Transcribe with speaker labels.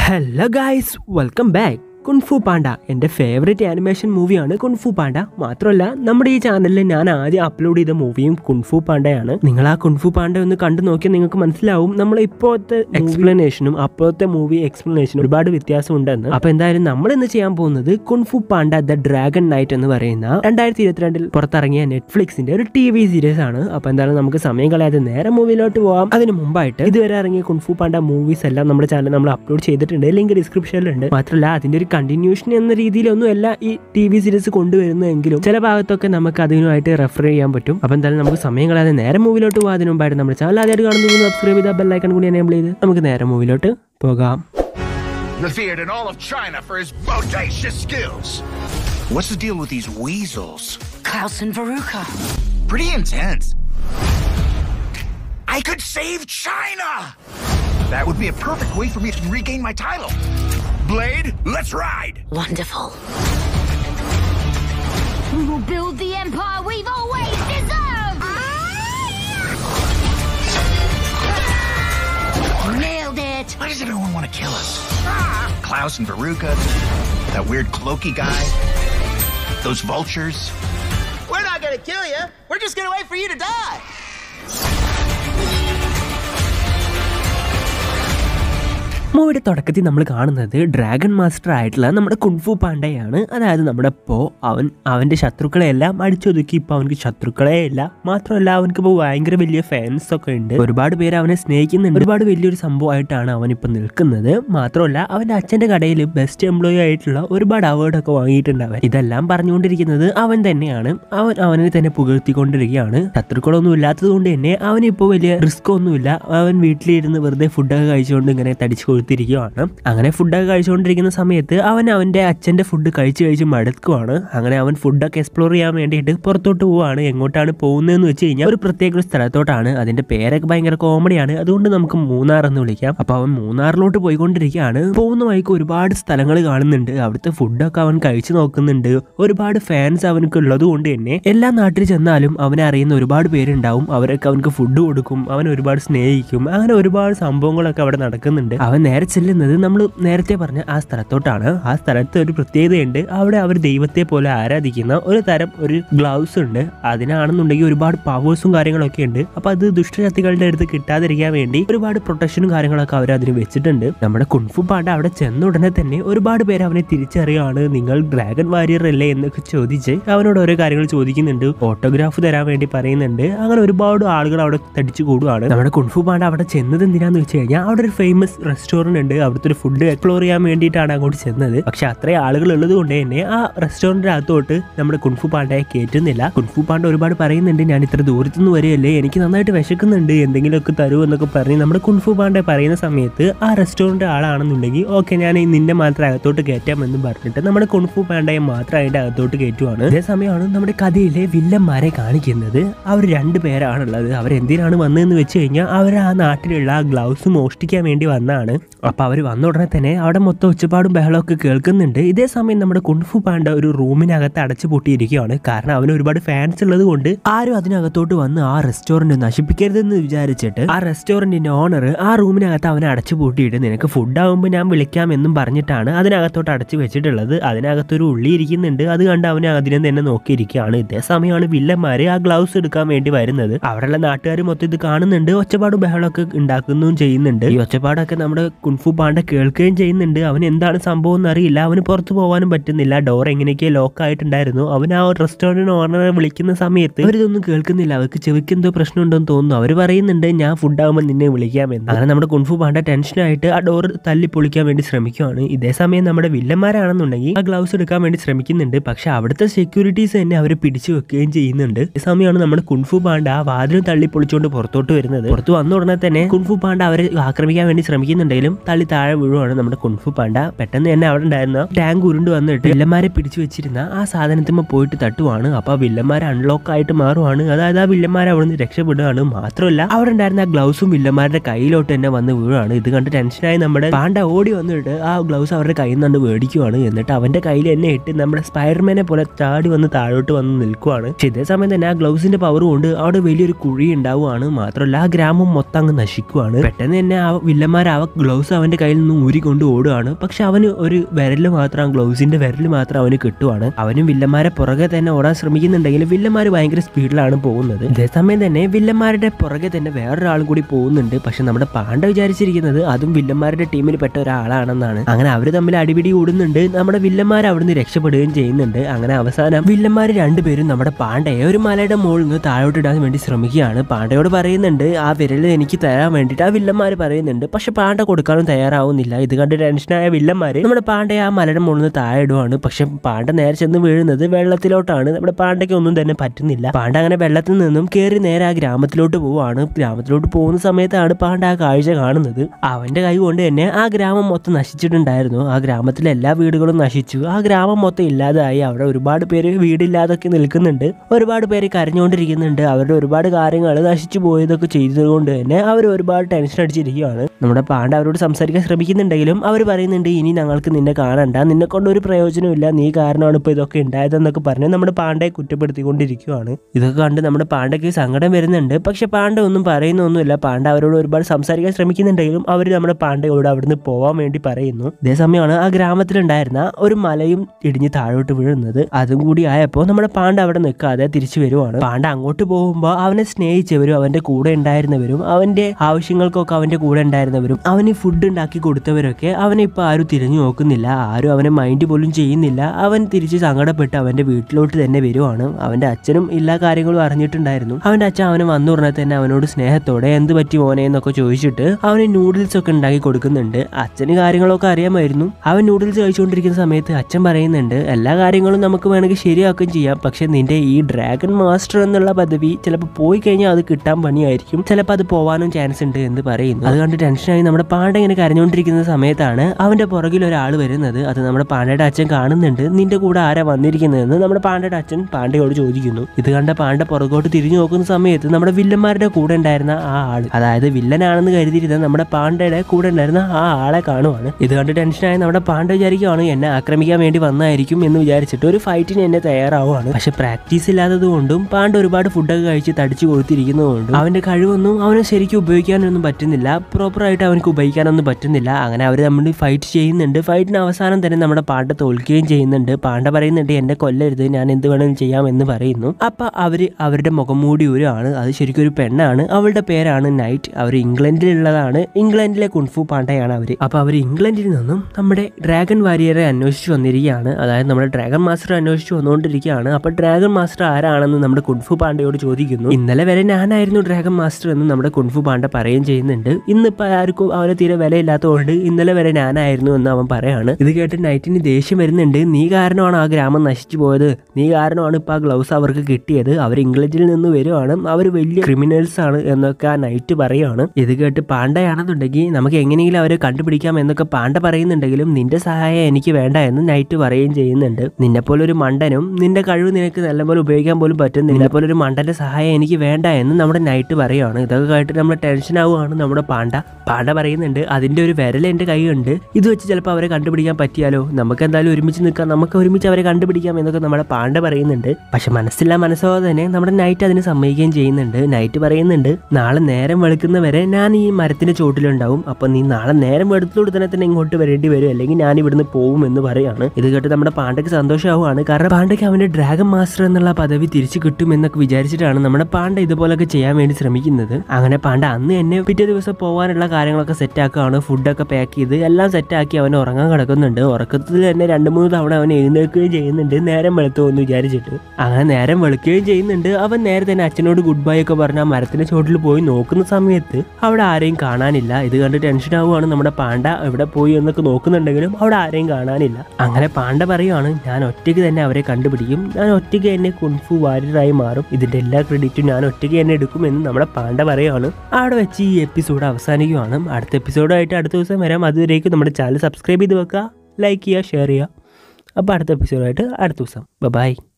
Speaker 1: Hello guys welcome back kung fu panda എൻ്റെ favourite animation മൂവിയാണ് kung fu panda മാത്രമല്ല നമ്മുടെ ഈ ചാനലിൽ ഞാൻ ആദ്യം അപ്ലോഡ് ചെയ്ത മൂവിയും കുൻഫു പാണ്ടയാണ് നിങ്ങൾ ആ കുൻഫു പാണ്ട ഒന്ന് കണ്ടു നോക്കിയാൽ നിങ്ങൾക്ക് മനസ്സിലാവും നമ്മൾ ഇപ്പോഴത്തെ എക്സ്പ്ലനേഷനും അപ്പോഴത്തെ മൂവി എക്സ്പ്ലനേഷനും ഒരുപാട് വ്യത്യാസം ഉണ്ടെന്ന് അപ്പൊ എന്തായാലും നമ്മൾ ഇന്ന് ചെയ്യാൻ പോകുന്നത് kung fu panda the dragon knight എന്ന് പറയുന്ന രണ്ടായിരത്തി ഇരുപത്തിരണ്ടിൽ പുറത്തിറങ്ങിയ നെറ്റ്ഫ്ലിക്സിന്റെ ഒരു ടി വി സീരീസ് ആണ് അപ്പൊ എന്തായാലും നമുക്ക് സമയം കളയാതെ നേരെ മൂവിയിലോട്ട് പോവാം അതിന് മുമ്പായിട്ട് ഇതുവരെ ഇറങ്ങിയ കുൻഫു പാണ്ട മൂവീസ് എല്ലാം നമ്മുടെ ചാനൽ നമ്മൾ അപ്ലോഡ് ചെയ്തിട്ടുണ്ട് ലിങ്ക് ഡിസ്ക്രിപ്ഷനിലുണ്ട് മാത്രമല്ല അതിന്റെ ഒരു കണ്ടിന്യൂഷൻ എന്ന രീതിയിലൊന്നും അല്ല ഈ ടി വി സീരീസ് കൊണ്ടുവരുന്നതെങ്കിലും ചില ഭാഗത്തൊക്കെ നമുക്ക് അതിനുമായിട്ട് റെഫർ ചെയ്യാൻ പറ്റും അപ്പൊ എന്തായാലും നമുക്ക് സമയം കളയാതെ നേരെ മൂവിലോട്ട് പോകാം അതിന് മുമ്പായിട്ട് നമ്മുടെ ചാനൽ ആദ്യമായിട്ട് കാണുന്നത് സബ്സ്ക്രൈബ് ചെയ്ത ബെല്ലൈക്കൺ കൂടി എനേബിൾ ചെയ്ത് നമുക്ക് നേരെ മൂവിലോട്ട് പോകാം
Speaker 2: revered in all of China for his bodacious skills. What's the deal with these weasels?
Speaker 3: Klaus and Veruca.
Speaker 2: Pretty intense. I could save China! That would be a perfect way for me to regain my title. Blade, let's ride!
Speaker 3: Wonderful. We will build the empire we've always deserved! Nailed it!
Speaker 2: Why does everyone want to kill us? Klaus and Veruca, that weird cloaky guy, those vultures.
Speaker 4: We're not gonna kill you. We're just gonna wait for you to die.
Speaker 1: മൂവിയുടെ തുടക്കത്തിൽ നമ്മൾ കാണുന്നത് dragon master ആയിട്ടുള്ള നമ്മുടെ kung fu പാണ്ടയാണ് അതായത് നമ്മുടെ പോ അവൻ അവന്റെ ശത്രുക്കളെല്ലാം അടിച്ചൊതുക്കി ഇപ്പൊ അവനക്ക് ശത്രുക്കളെ ഇല്ല മാത്രമല്ല അവനക്ക് ഇപ്പോൾ ഭയങ്കര വലിയ ഫാൻസ് ഒക്കെ ഉണ്ട് ഒരുപാട് പേര് അവനെ സ്നേഹിക്കുന്നുണ്ട് ഒരുപാട് വലിയൊരു സംഭവമായിട്ടാണ് അവൻ ഇപ്പൊ നിൽക്കുന്നത് മാത്രമല്ല അവന്റെ അച്ഛന്റെ കടയിൽ ബെസ്റ്റ് എംപ്ലോയി ആയിട്ടുള്ള ഒരുപാട് അവാർഡ് ഒക്കെ വാങ്ങിയിട്ടുണ്ട് അവൻ ഇതെല്ലാം പറഞ്ഞുകൊണ്ടിരിക്കുന്നത് അവൻ തന്നെയാണ് അവൻ അവനെ തന്നെ പുകഴ്ത്തിക്കൊണ്ടിരിക്കുകയാണ് ശത്രുക്കളൊന്നും ഇല്ലാത്തത് കൊണ്ട് തന്നെ അവനിപ്പോൾ വലിയ റിസ്ക് ഒന്നുമില്ല അവൻ വീട്ടിലിരുന്ന് വെറുതെ ഫുഡൊക്കെ കഴിച്ചുകൊണ്ട് ഇങ്ങനെ തടിച്ചു കൊഴുത്തിരിക്കുകയാണ് അങ്ങനെ ഫുഡൊക്കെ കഴിച്ചുകൊണ്ടിരിക്കുന്ന സമയത്ത് അവൻ അവന്റെ അച്ഛന്റെ ഫുഡ് കഴിച്ച് കഴിച്ച് മടുക്കുവാണ് അങ്ങനെ അവൻ ഫുഡൊക്കെ എക്സ്പ്ലോർ ചെയ്യാൻ വേണ്ടിയിട്ട് പുറത്തോട്ട് പോവാണ് എങ്ങോട്ടാണ് പോകുന്നതെന്ന് വെച്ച് കഴിഞ്ഞാൽ ഒരു പ്രത്യേക ഒരു സ്ഥലത്തോട്ടാണ് അതിന്റെ പേരൊക്കെ ഭയങ്കര കോമഡിയാണ് അതുകൊണ്ട് നമുക്ക് മൂന്നാർ എന്ന് വിളിക്കാം അപ്പൊ അവൻ മൂന്നാറിലോട്ട് പോയിക്കൊണ്ടിരിക്കുകയാണ് പോകുന്ന വഴിക്ക് ഒരുപാട് സ്ഥലങ്ങൾ കാണുന്നുണ്ട് അവിടുത്തെ ഫുഡൊക്കെ അവൻ കഴിച്ചു നോക്കുന്നുണ്ട് ഒരുപാട് ഫാൻസ് അവനക്ക് ഉള്ളത് കൊണ്ട് തന്നെ എല്ലാ നാട്ടിൽ ചെന്നാലും അവനെ അറിയുന്ന ഒരുപാട് പേരുണ്ടാവും അവരൊക്കെ അവനക്ക് ഫുഡ് കൊടുക്കും അവൻ ഒരുപാട് സ്നേഹിക്കും അങ്ങനെ ഒരുപാട് സംഭവങ്ങളൊക്കെ അവിടെ നടക്കുന്നുണ്ട് അവൻ നേരെ ചെല്ലുന്നത് നമ്മൾ നേരത്തെ പറഞ്ഞ ആ സ്ഥലത്തോട്ടാണ് ആ സ്ഥലത്ത് ഒരു പ്രത്യേകതയുണ്ട് അവിടെ അവർ ദൈവത്തെ പോലെ ആരാധിക്കുന്ന ഒരു തരം ഒരു ഗ്ലൗസ് ഉണ്ട് അതിനാണെന്നുണ്ടെങ്കിൽ ഒരുപാട് പവേഴ്സും കാര്യങ്ങളൊക്കെ ഉണ്ട് അപ്പൊ അത് ദുഷ്ടശക്തികളുടെ അടുത്ത് കിട്ടാതിരിക്കാൻ വേണ്ടി ഒരുപാട് പ്രൊട്ടക്ഷനും കാര്യങ്ങളൊക്കെ അവർ അതിന് വെച്ചിട്ടുണ്ട് നമ്മുടെ കുൺഫു പാണ്ട അവിടെ ചെന്ന ഉടനെ തന്നെ ഒരുപാട് പേര് അവനെ തിരിച്ചറിയാണ് നിങ്ങൾ ഡ്രാഗൺ വാരിയർ അല്ലേ എന്നൊക്കെ ചോദിച്ച് അവനോട് ഓരോ കാര്യങ്ങൾ ചോദിക്കുന്നുണ്ട് ഓട്ടോഗ്രാഫ് തരാൻ വേണ്ടി പറയുന്നുണ്ട് അങ്ങനെ ഒരുപാട് ആളുകൾ അവിടെ തടിച്ചു കൂടുകയാണ് നമ്മുടെ കുൺഫു പാണ്ട അവിടെ ചെന്നത് എന്തിനാന്ന് വെച്ച് കഴിഞ്ഞാൽ അവിടെ ഒരു ഫേമസ് റെസ്റ്റോറന്റ് ഉണ്ട് അവിടുത്തെ ഒരു ഫുഡ് എക്സ്പ്ലോർ ചെയ്യാൻ വേണ്ടിയിട്ടാണ് അങ്ങോട്ട് ചെന്നത് പക്ഷെ അത്രയും ആളുകൾ ഉള്ളത് കൊണ്ട് തന്നെ ആ റെസ്റ്റോറന്റിന്റെ അകത്തോട്ട് നമ്മുടെ കുൺഫു പാണ്ടയെ കയറ്റുന്നില്ല കുൺഫു പാണ്ട ഒരുപാട് പറയുന്നുണ്ട് ഞാൻ ഇത്ര ദൂരത്തു നിന്ന് വരികയല്ലേ എനിക്ക് നന്നായിട്ട് വിശക്കുന്നുണ്ട് എന്തെങ്കിലുമൊക്കെ തരൂ എന്നൊക്കെ പറഞ്ഞ് നമ്മുടെ കുൺഫു പാണ്ഡെ പറയുന്ന സമയത്ത് ആ റെസ്റ്റോറന്റ് ആളാണെന്നുണ്ടെങ്കിൽ ഓക്കെ ഞാൻ ഈ നിന്നെ മാത്രം അകത്തോട്ട് കയറ്റാമെന്ന് പറഞ്ഞിട്ട് നമ്മുടെ കുൺഫു പാണ്ഡയെ മാത്രം അതിന്റെ അകത്തോട്ട് കയറ്റുവാണ് അതേ സമയമാണ് നമ്മുടെ കഥയിലെ വില്ലന്മാരെ കാണിക്കുന്നത് അവർ രണ്ട് പേരാണുള്ളത് അവരെന്തിനാണ് വന്നതെന്ന് വെച്ച് കഴിഞ്ഞാൽ അവർ ആ നാട്ടിലുള്ള ആ ഗ്ലൗസ് മോഷ്ടിക്കാൻ വേണ്ടി വന്നതാണ് അപ്പൊ അവർ വന്ന ഉടനെ തന്നെ അവിടെ മൊത്തം ഒച്ചപ്പാടും ബഹളമൊക്കെ കേൾക്കുന്നുണ്ട് ഇതേ സമയം നമ്മുടെ കുൺഫു പാണ്ട ഒരു റൂമിനകത്ത് അടച്ചു പൂട്ടിയിരിക്കുകയാണ് കാരണം അവന് ഒരുപാട് ഫാൻസ് ഉള്ളത് കൊണ്ട് ആരും അതിനകത്തോട്ട് വന്ന് ആ റെസ്റ്റോറന്റ് നശിപ്പിക്കരുതെന്ന് വിചാരിച്ചിട്ട് ആ റെസ്റ്റോറന്റിന്റെ ഓണർ ആ റൂമിനകത്ത് അവനെ അടച്ചു പൂട്ടിയിട്ട് നിനക്ക് ഫുഡ് ആകുമ്പോൾ ഞാൻ വിളിക്കാം എന്നും പറഞ്ഞിട്ടാണ് അതിനകത്തോട്ട് അടച്ചു വെച്ചിട്ടുള്ളത് അതിനകത്തൊരു ഉള്ളി ഇരിക്കുന്നുണ്ട് അത് കണ്ട് അവനെ അതിനെ തന്നെ നോക്കിയിരിക്കുകയാണ് ഇതേ സമയമാണ് വില്ലന്മാര് ആ ഗ്ലൗസ് എടുക്കാൻ വേണ്ടി വരുന്നത് അവിടെയുള്ള നാട്ടുകാർ മൊത്തം ഇത് കാണുന്നുണ്ട് ഒച്ചപ്പാടും ബഹളമൊക്കെ ഉണ്ടാക്കുന്നതും ചെയ്യുന്നുണ്ട് ഈ ഒച്ചപ്പാടൊക്കെ നമ്മുടെ കുൻഫു പാണ്ട കേൾക്കുകയും ചെയ്യുന്നുണ്ട് അവൻ എന്താണ് സംഭവം എന്ന് അറിയില്ല അവന് പുറത്തു പോകാനും പറ്റുന്നില്ല ഡോർ എങ്ങനെയൊക്കെ ലോക്ക് ആയിട്ടുണ്ടായിരുന്നു അവൻ ആ റെസ്റ്റോറന്റ് ഓണറെ വിളിക്കുന്ന സമയത്ത് അവരിതൊന്നും കേൾക്കുന്നില്ല അവർക്ക് ചെവിക്ക് എന്തോ പ്രശ്നമുണ്ടെന്ന് തോന്നുന്നു അവർ പറയുന്നുണ്ട് ഞാൻ ഫുഡ് ആകുമ്പോൾ നിന്നെ വിളിക്കാമെന്ന് അങ്ങനെ നമ്മുടെ കുൻഫു പാണ്ട ടെൻഷനായിട്ട് ആ ഡോർ തല്ലി പൊളിക്കാൻ വേണ്ടി ശ്രമിക്കുകയാണ് ഇതേ സമയം നമ്മുടെ വില്ലന്മാരാണെന്നുണ്ടെങ്കിൽ ആ ഗ്ലൗസ് എടുക്കാൻ വേണ്ടി ശ്രമിക്കുന്നുണ്ട് പക്ഷെ അവിടുത്തെ സെക്യൂരിറ്റീസ് തന്നെ അവരെ പിടിച്ചു വെക്കുകയും ചെയ്യുന്നുണ്ട് ഈ സമയമാണ് നമ്മുടെ കുൻഫു പാണ്ട ആ വാതിലും തള്ളി പൊളിച്ചുകൊണ്ട് പുറത്തോട്ട് വരുന്നത് പുറത്ത് വന്ന ഉടനെ തന്നെ കുൻഫു പാണ്ട അവരെ ആക്രമിക്കാൻ വേണ്ടി ശ്രമിക്കുന്നുണ്ടെങ്കിലും തള്ളി താഴെ വീഴുവാണ് നമ്മുടെ കുൻഫു പാണ്ട പെട്ടെന്ന് തന്നെ അവിടെ ഉണ്ടായിരുന്ന ടാങ്ക് ഉരുണ്ട് വന്നിട്ട് വില്ലന്മാരെ പിടിച്ചു വെച്ചിരുന്ന ആ സാധനത്തിന്മ പോയിട്ട് തട്ടുവാണ് അപ്പൊ ആ വില്ലന്മാർ അൺലോക്ക് ആയിട്ട് മാറുവാണ് അതായത് ആ വില്ലന്മാർ അവിടെ നിന്ന് രക്ഷപ്പെടുകയാണ് മാത്രമല്ല അവിടെ ഉണ്ടായിരുന്ന ആ ഗ്ലൗസും വില്ലന്മാരുടെ കയ്യിലോട്ട് തന്നെ വന്ന് വീഴുവാണ് ഇത് കണ്ട് ടെൻഷനായി നമ്മുടെ പാണ്ട ഓടി വന്നിട്ട് ആ ഗ്ലൗസ് അവരുടെ കയ്യിൽ നിന്ന് മേടിക്കുവാണ് എന്നിട്ട് അവന്റെ കയ്യിൽ തന്നെ ഇട്ട് നമ്മുടെ സ്പൈഡർമാനെ പോലെ ചാടി വന്ന് താഴോട്ട് വന്ന് നിൽക്കുവാണ് പക്ഷെ ഇതേ സമയം തന്നെ ആ ഗ്ലൗസിന്റെ പവർ കൊണ്ട് അവിടെ വലിയൊരു കുഴി ഉണ്ടാവുകയാണ് മാത്രമല്ല ആ ഗ്രാമം മൊത്തം അങ്ങ് നശിക്കുവാണ് പെട്ടെന്ന് തന്നെ ആ വില്ലന്മാർ ആ ഗ്ലൗസ് ഗ്ലൗസ് അവന്റെ കയ്യിൽ നിന്ന് ഊരിക്കൊണ്ട് ഓടുകയാണ് പക്ഷെ അവന് ഒരു വിരല് മാത്രം ഗ്ലൗസിന്റെ വിരല് മാത്രം അവന് കിട്ടുവാണ് അവനും വില്ലന്മാരെ പുറകെ തന്നെ ഓടാൻ ശ്രമിക്കുന്നുണ്ടെങ്കിൽ വില്ലന്മാർ ഭയങ്കര സ്പീഡിലാണ് പോകുന്നത് അതേസമയം തന്നെ വില്ലന്മാരുടെ പുറകെ തന്നെ വേറൊരാളും കൂടി പോകുന്നുണ്ട് പക്ഷെ നമ്മുടെ പാണ്ഡ വിചാരിച്ചിരിക്കുന്നത് അതും വില്ലന്മാരുടെ ടീമിൽ പെട്ട ഒരാളാണെന്നാണ് അങ്ങനെ അവർ തമ്മിൽ അടിപിടി കൂടുന്നുണ്ട് നമ്മുടെ വില്ലന്മാർ അവിടുന്ന് രക്ഷപ്പെടുകയും ചെയ്യുന്നുണ്ട് അങ്ങനെ അവസാനം വില്ലന്മാർ രണ്ടുപേരും നമ്മുടെ പാണ്ഡയെ ഒരു മലയുടെ മുകളിൽ നിന്ന് താഴോട്ട് ഇടാൻ വേണ്ടി ശ്രമിക്കുകയാണ് പാണ്ഡയോട് പറയുന്നുണ്ട് ആ വിരല് എനിക്ക് തരാൻ വേണ്ടിയിട്ട് ആ വില്ലന്മാർ പറയുന്നുണ്ട് പക്ഷെ പാണ്ഡ കൊടുക്കാനും തയ്യാറാവുന്നില്ല ഇത് കണ്ട് ടെൻഷനായ വില്ലന്മാര് നമ്മുടെ പാണ്ഡയെ ആ മലയുടെ മുകളിൽ നിന്ന് താഴെ ഇടുവാണ് പക്ഷെ പാണ്ഡ നേരെ ചെന്ന് വീഴുന്നത് വെള്ളത്തിലോട്ടാണ് നമ്മുടെ പാണ്ഡയ്ക്ക് ഒന്നും തന്നെ പറ്റുന്നില്ല പാണ്ഡ അങ്ങനെ വെള്ളത്തിൽ നിന്നും കയറി നേരെ ആ ഗ്രാമത്തിലോട്ട് പോവാണ് ഗ്രാമത്തിലോട്ട് പോകുന്ന സമയത്താണ് പാണ്ഡ ആ കാഴ്ച കാണുന്നത് അവന്റെ കൈ കൊണ്ട് തന്നെ ആ ഗ്രാമം മൊത്തം നശിച്ചിട്ടുണ്ടായിരുന്നു ആ ഗ്രാമത്തിലെ എല്ലാ വീടുകളും നശിച്ചു ആ ഗ്രാമം മൊത്തം ഇല്ലാതായി അവിടെ ഒരുപാട് പേര് വീടില്ലാതൊക്കെ നിൽക്കുന്നുണ്ട് ഒരുപാട് പേര് കരഞ്ഞുകൊണ്ടിരിക്കുന്നുണ്ട് അവരുടെ ഒരുപാട് കാര്യങ്ങൾ നശിച്ചു പോയതൊക്കെ ചെയ്തതുകൊണ്ട് തന്നെ അവർ ഒരുപാട് ടെൻഷൻ അടിച്ചിരിക്കുകയാണ് നമ്മുടെ പാണ്ഡ അവരോട് സംസാരിക്കാൻ ശ്രമിക്കുന്നുണ്ടെങ്കിലും അവർ പറയുന്നുണ്ട് ഇനി ഞങ്ങൾക്ക് നിന്നെ കാണണ്ട നിന്നെ കൊണ്ട് ഒരു പ്രയോജനമില്ല നീ കാരണമാണ് ഇപ്പോൾ ഇതൊക്കെ ഉണ്ടായതെന്നൊക്കെ പറഞ്ഞ് നമ്മുടെ പാണ്ഡയെ കുറ്റപ്പെടുത്തിക്കൊണ്ടിരിക്കുകയാണ് ഇതൊക്കെ കണ്ട് നമ്മുടെ പാണ്ഡയ്ക്ക് സങ്കടം വരുന്നുണ്ട് പക്ഷെ പാണ്ഡ ഒന്നും പറയുന്നൊന്നുമില്ല പാണ്ഡ അവരോട് ഒരുപാട് സംസാരിക്കാൻ ശ്രമിക്കുന്നുണ്ടെങ്കിലും അവർ നമ്മുടെ പാണ്ഡയോട് അവിടുന്ന് പോവാൻ വേണ്ടി പറയുന്നു അതേസമയമാണ് ആ ഗ്രാമത്തിലുണ്ടായിരുന്ന ഒരു മലയും ഇടിഞ്ഞ് താഴോട്ട് വീഴുന്നത് അതും കൂടി ആയപ്പോൾ നമ്മുടെ പാണ്ഡ അവിടെ നിൽക്കാതെ തിരിച്ചു വരുവാണ് പാണ്ഡ അങ്ങോട്ട് പോകുമ്പോൾ അവനെ സ്നേഹിച്ചവരും അവന്റെ കൂടെ ഉണ്ടായിരുന്നവരും അവന്റെ ആവശ്യങ്ങൾക്കൊക്കെ അവന്റെ കൂടെ ഉണ്ടായിരുന്നവരും അവന് ഫുഡ് ഉണ്ടാക്കി കൊടുത്തവരൊക്കെ അവനെ ഇപ്പൊ ആരും തിരിഞ്ഞു നോക്കുന്നില്ല ആരും അവനെ മൈൻഡ് പോലും ചെയ്യുന്നില്ല അവൻ തിരിച്ച് സങ്കടപ്പെട്ട് അവന്റെ വീട്ടിലോട്ട് തന്നെ വരുവാണ് അവന്റെ അച്ഛനും എല്ലാ കാര്യങ്ങളും അറിഞ്ഞിട്ടുണ്ടായിരുന്നു അവന്റെ അച്ഛൻ അവന് വന്നു പറഞ്ഞാൽ തന്നെ അവനോട് സ്നേഹത്തോടെ എന്ത് പറ്റി മോനെ എന്നൊക്കെ ചോദിച്ചിട്ട് അവന് നൂഡിൽസ് ഒക്കെ ഉണ്ടാക്കി കൊടുക്കുന്നുണ്ട് അച്ഛന് കാര്യങ്ങളൊക്കെ അറിയാമായിരുന്നു അവൻ നൂഡിൽസ് കഴിച്ചുകൊണ്ടിരിക്കുന്ന സമയത്ത് അച്ഛൻ പറയുന്നുണ്ട് എല്ലാ കാര്യങ്ങളും നമുക്ക് വേണമെങ്കിൽ ശരിയാക്കുകയും ചെയ്യാം പക്ഷെ നിന്റെ ഈ ഡ്രാഗൺ മാസ്റ്റർ എന്നുള്ള പദവി ചിലപ്പോൾ പോയി കഴിഞ്ഞാൽ അത് കിട്ടാൻ പണിയായിരിക്കും ചിലപ്പോൾ അത് പോവാനും ചാൻസ് ഉണ്ട് എന്ന് പറയുന്നു അത് കണ്ട് ടെൻഷനായി നമ്മുടെ പാണ്ഡ ഇങ്ങനെ കരഞ്ഞുകൊണ്ടിരിക്കുന്ന സമയത്താണ് അവന്റെ പുറകിൽ ഒരാൾ വരുന്നത് അത് നമ്മുടെ പാണ്ഡയുടെ അച്ഛൻ കാണുന്നുണ്ട് നിന്റെ കൂടെ ആരാ വന്നിരിക്കുന്നതെന്ന് നമ്മുടെ പാണ്ഡയുടെ അച്ഛൻ പാണ്ഡയോട് ചോദിക്കുന്നു ഇത് കണ്ട പാണ്ഡ പുറകോട്ട് തിരിഞ്ഞു നോക്കുന്ന സമയത്ത് നമ്മുടെ വില്ലന്മാരുടെ കൂടെ ഉണ്ടായിരുന്ന ആ ആള് അതായത് വില്ലനാണെന്ന് കരുതിയിരുന്ന നമ്മുടെ പാണ്ഡയുടെ കൂടെ ഉണ്ടായിരുന്ന ആ ആളെ കാണുവാണ് ഇത് കണ്ട് ടെൻഷനായി നമ്മുടെ പാണ്ഡ വിചാരിക്കുവാണ് എന്നെ ആക്രമിക്കാൻ വേണ്ടി വന്നായിരിക്കും എന്ന് വിചാരിച്ചിട്ട് ഒരു ഫൈറ്റിന് എന്നെ തയ്യാറാവുകയാണ് പക്ഷെ പ്രാക്ടീസ് ഇല്ലാത്തത് കൊണ്ടും പാണ്ഡ ഒരുപാട് ഫുഡൊക്കെ കഴിച്ച് തടിച്ചു കൊടുത്തിരിക്കുന്നതുകൊണ്ടും അവന്റെ കഴിവൊന്നും അവന് ശരിക്കും ഉപയോഗിക്കാനൊന്നും പറ്റുന്നില്ല പ്രോപ്പറായിട്ട് അവനക്ക് ഉപയോഗിക്കാനൊന്നും പറ്റുന്നില്ല അങ്ങനെ അവർ തമ്മിൽ ഫൈറ്റ് ചെയ്യുന്നുണ്ട് ഫൈറ്റിന് അവസാനം തന്നെ നമ്മുടെ പാണ്ഡ തോൽക്കുകയും ചെയ്യുന്നുണ്ട് പാണ്ഡ പറയുന്നുണ്ട് എന്നെ കൊല്ലരുത് ഞാൻ എന്ത് വേണമെങ്കിലും ചെയ്യാം എന്ന് പറയുന്നു അപ്പൊ അവര് അവരുടെ മുഖം മൂടി ഊരാണ് അത് ശരിക്കും ഒരു പെണ്ണാണ് അവളുടെ പേരാണ് നൈറ്റ് അവർ ഇംഗ്ലണ്ടിലുള്ളതാണ് ഇംഗ്ലണ്ടിലെ കുൺഫു പാണ്ഡയാണ് അവര് അപ്പൊ അവർ ഇംഗ്ലണ്ടിൽ നിന്നും നമ്മുടെ ഡ്രാഗൺ വാരിയറെ അന്വേഷിച്ച് വന്നിരിക്കുകയാണ് അതായത് നമ്മുടെ ഡ്രാഗൺ മാസ്റ്റർ അന്വേഷിച്ച് വന്നുകൊണ്ടിരിക്കുകയാണ് അപ്പൊ ഡ്രാഗൺ മാസ്റ്റർ ആരാണെന്ന് നമ്മുടെ കുൺഫു പാണ്ഡയോട് ചോദിക്കുന്നു ഇന്നലെ വരെ ഞാനായിരുന്നു ഡ്രാഗൺ മാസ്റ്റർ എന്ന് നമ്മുടെ കുൺഫു പാണ്ഡ പറയുകയും ചെയ്യുന്നുണ്ട് ഇന്നിപ്പോ ആർക്കും അവരെ തീരെ വിലയില്ലാത്തതുകൊണ്ട് ഇന്നലെ വരെ ഞാനായിരുന്നു എന്ന് അവൻ പറയാണ് ഇത് കേട്ട് നൈറ്റിന് ദേഷ്യം വരുന്നുണ്ട് നീ കാരണമാണ് ആ ഗ്രാമം നശിച്ചു പോയത് നീ കാരണമാണ് ഇപ്പൊ ആ ഗ്ലൗസ് അവർക്ക് കിട്ടിയത് അവർ ഇംഗ്ലണ്ടിൽ നിന്ന് വരുവാണ് അവർ വലിയ ക്രിമിനൽസ് ആണ് എന്നൊക്കെ ആ നൈറ്റ് പറയുകയാണ് ഇത് കേട്ട് പാണ്ഡയാണെന്നുണ്ടെങ്കിൽ നമുക്ക് എങ്ങനെയെങ്കിലും അവരെ കണ്ടുപിടിക്കാം എന്നൊക്കെ പാണ്ഡ പറയുന്നുണ്ടെങ്കിലും നിന്റെ സഹായം എനിക്ക് വേണ്ട എന്ന് നൈറ്റ് പറയുകയും ചെയ്യുന്നുണ്ട് നിന്നെപ്പോലെ ഒരു മണ്ടനും നിന്റെ കഴിവ് നിനക്ക് നല്ലപോലെ ഉപയോഗിക്കാൻ പോലും പറ്റും നിന്നെപ്പോലെ ഒരു മണ്ടന്റെ സഹായം എനിക്ക് വേണ്ട എന്ന് നമ്മുടെ നൈറ്റ് പറയുകയാണ് ഇതൊക്കെ കേട്ട് നമ്മൾ ടെൻഷൻ ആവുകയാണ് നമ്മുടെ പാണ്ഡ പാണ്ഡ പറയുന്നുണ്ട് അതിന്റെ ഒരു വിരൽ എന്റെ കൈയുണ്ട് ഇത് വെച്ച് ചിലപ്പോൾ അവരെ കണ്ടുപിടിക്കാൻ പറ്റിയാലോ നമുക്ക് എന്തായാലും ഒരുമിച്ച് നിൽക്കാം നമുക്ക് ഒരുമിച്ച് അവരെ കണ്ടുപിടിക്കാം എന്നൊക്കെ നമ്മുടെ പാണ്ഡ പറയുന്നുണ്ട് പക്ഷെ മനസ്സില്ല മനസ്സോടെ തന്നെ നമ്മുടെ നൈറ്റ് അതിന് സമ്മതിക്കുകയും ചെയ്യുന്നുണ്ട് നൈറ്റ് പറയുന്നുണ്ട് നാളെ നേരം വെളുക്കുന്നവരെ ഞാൻ ഈ മരത്തിന്റെ ചോട്ടിലുണ്ടാവും അപ്പൊ നീ നാളെ നേരം വെളുത്തോട് തന്നെ തന്നെ ഇങ്ങോട്ട് വരേണ്ടി വരും അല്ലെങ്കിൽ ഞാൻ ഇവിടുന്ന് പോവും എന്ന് പറയാണ് ഇത് കേട്ട് നമ്മുടെ പാണ്ഡയ്ക്ക് സന്തോഷമാവുകയാണ് കാരണം പാണ്ഡയ്ക്ക് അവന്റെ ഡ്രാഗൺ മാസ്റ്റർ എന്നുള്ള പദവി തിരിച്ചു കിട്ടും എന്നൊക്കെ വിചാരിച്ചിട്ടാണ് നമ്മുടെ പാണ്ഡ ഇതുപോലൊക്കെ ചെയ്യാൻ വേണ്ടി ശ്രമിക്കുന്നത് അങ്ങനെ പാണ്ഡ അന്ന് തന്നെ പിറ്റേ ദിവസം പോകാനുള്ള കാര്യങ്ങളൊക്കെ സെറ്റ് ആക്കുകയാണ് ഫുഡൊക്കെ പാക്ക് ചെയ്ത് എല്ലാം സെറ്റ് ആക്കി അവൻ ഉറങ്ങാൻ കിടക്കുന്നുണ്ട് ഉറക്കത്തിൽ തന്നെ രണ്ട് മൂന്ന് തവണ അവൻ എഴുന്നേൽക്കുകയും ചെയ്യുന്നുണ്ട് നേരം വെളുത്തു എന്ന് വിചാരിച്ചിട്ട് അങ്ങനെ നേരം വെളുക്കുകയും ചെയ്യുന്നുണ്ട് അവൻ നേരെ തന്നെ അച്ഛനോട് ഗുഡ് ബൈ ഒക്കെ പറഞ്ഞ ആ മരത്തിന്റെ ചോട്ടിൽ പോയി നോക്കുന്ന സമയത്ത് അവിടെ ആരെയും കാണാനില്ല ഇത് കണ്ട് ടെൻഷൻ ആവുകയാണ് നമ്മുടെ പാണ്ഡ എവിടെ പോയി എന്നൊക്കെ നോക്കുന്നുണ്ടെങ്കിലും അവിടെ ആരെയും കാണാനില്ല അങ്ങനെ പാണ്ഡ പറയുവാണ് ഞാൻ ഒറ്റയ്ക്ക് തന്നെ അവരെ കണ്ടുപിടിക്കും ഞാൻ ഒറ്റയ്ക്ക് തന്നെ കുൻഫു വാര്യറായി മാറും ഇതിന്റെ എല്ലാ ക്രെഡിറ്റും ഞാൻ ഒറ്റയ്ക്ക് തന്നെ എടുക്കുമെന്ന് നമ്മുടെ പാണ്ഡ പറയുവാണ് അവിടെ വെച്ച് ഈ എപ്പിസോഡ് അവസാനിക്കുവാണ് അടുത്ത എപ്പിസോഡായിട്ട് അടുത്ത ദിവസം വരാം അതുവരേക്കും നമ്മുടെ ചാനൽ സബ്സ്ക്രൈബ് ചെയ്ത് വെക്കുക ലൈക്ക് ചെയ്യുക ഷെയർ ചെയ്യുക അപ്പോൾ അടുത്ത എപ്പിസോഡായിട്ട് അടുത്ത ദിവസം ബൈ